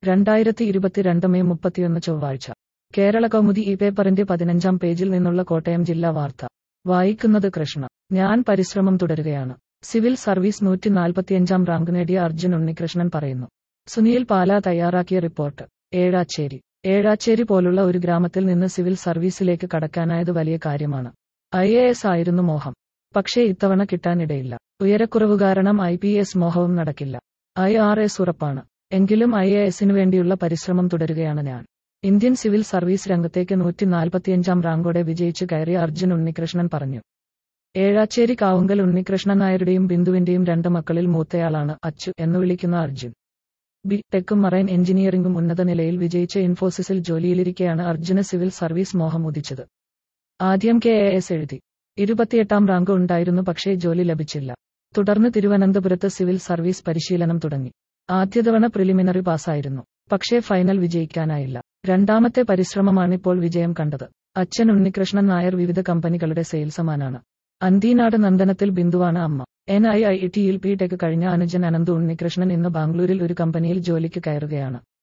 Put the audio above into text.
രണ്ടായിരത്തി ഇരുപത്തിരണ്ട് മെയ് മുപ്പത്തിയൊന്ന് ചൊവ്വാഴ്ച കേരള കൗമുദി ഈ പേപ്പറിന്റെ പതിനഞ്ചാം പേജിൽ നിന്നുള്ള കോട്ടയം ജില്ലാ വാർത്ത വായിക്കുന്നത് കൃഷ്ണ ഞാൻ പരിശ്രമം തുടരുകയാണ് സിവിൽ സർവീസ് നൂറ്റി നാൽപ്പത്തിയഞ്ചാം റാങ്ക് നേടിയ അർജുൻ ഉണ്ണികൃഷ്ണൻ പറയുന്നു സുനിൽ പാല തയ്യാറാക്കിയ റിപ്പോർട്ട് ഏഴാച്ചേരി ഏഴാച്ചേരി പോലുള്ള ഒരു ഗ്രാമത്തിൽ നിന്ന് സിവിൽ സർവീസിലേക്ക് കടക്കാനായത് വലിയ കാര്യമാണ് ഐ എ എസ് ആയിരുന്നു മോഹം പക്ഷേ ഇത്തവണ കിട്ടാനിടയില്ല ഉയരക്കുറവ് കാരണം ഐ പി എസ് മോഹവും നടക്കില്ല ഐ ആർ എസ് ഉറപ്പാണ് എങ്കിലും ഐ എ എസിനു വേണ്ടിയുള്ള പരിശ്രമം തുടരുകയാണ് ഞാൻ ഇന്ത്യൻ സിവിൽ സർവീസ് രംഗത്തേക്ക് നൂറ്റി നാൽപ്പത്തിയഞ്ചാം റാങ്കോടെ വിജയിച്ചു കയറിയ അർജുൻ ഉണ്ണികൃഷ്ണൻ പറഞ്ഞു ഏഴാച്ചേരി കാവുങ്കൽ ഉണ്ണികൃഷ്ണൻ നായരുടെയും ബിന്ദുവിന്റെയും രണ്ട് മക്കളിൽ മൂത്തയാളാണ് അച്ചു എന്ന് വിളിക്കുന്ന അർജുൻ ബി ടെക്കും മറൈൻ എഞ്ചിനീയറിംഗും ഉന്നത നിലയിൽ വിജയിച്ച ഇൻഫോസിസിൽ ജോലിയിലിരിക്കെയാണ് അർജുന് സിവിൽ സർവീസ് മോഹം ഉദിച്ചത് ആദ്യം കെ എ എസ് എഴുതി ഇരുപത്തിയെട്ടാം റാങ്ക് ഉണ്ടായിരുന്നു പക്ഷേ ജോലി ലഭിച്ചില്ല തുടർന്ന് തിരുവനന്തപുരത്ത് സിവിൽ സർവീസ് പരിശീലനം തുടങ്ങി ആദ്യ തവണ പ്രിലിമിനറി പാസ്സായിരുന്നു പക്ഷേ ഫൈനൽ വിജയിക്കാനായില്ല രണ്ടാമത്തെ പരിശ്രമമാണിപ്പോൾ വിജയം കണ്ടത് അച്ഛൻ ഉണ്ണികൃഷ്ണൻ നായർ വിവിധ കമ്പനികളുടെ സെയിൽസമാനാണ് അന്തീനാട് നന്ദനത്തിൽ ബിന്ദുവാണ് അമ്മ എൻ ഐ ഐ ടിയിൽ പി ടെക് കഴിഞ്ഞ അനുജൻ അനന്ത് ഉണ്ണികൃഷ്ണൻ ഇന്ന് ബാംഗ്ലൂരിൽ ഒരു കമ്പനിയിൽ ജോലിക്ക് കയറുകയാണ്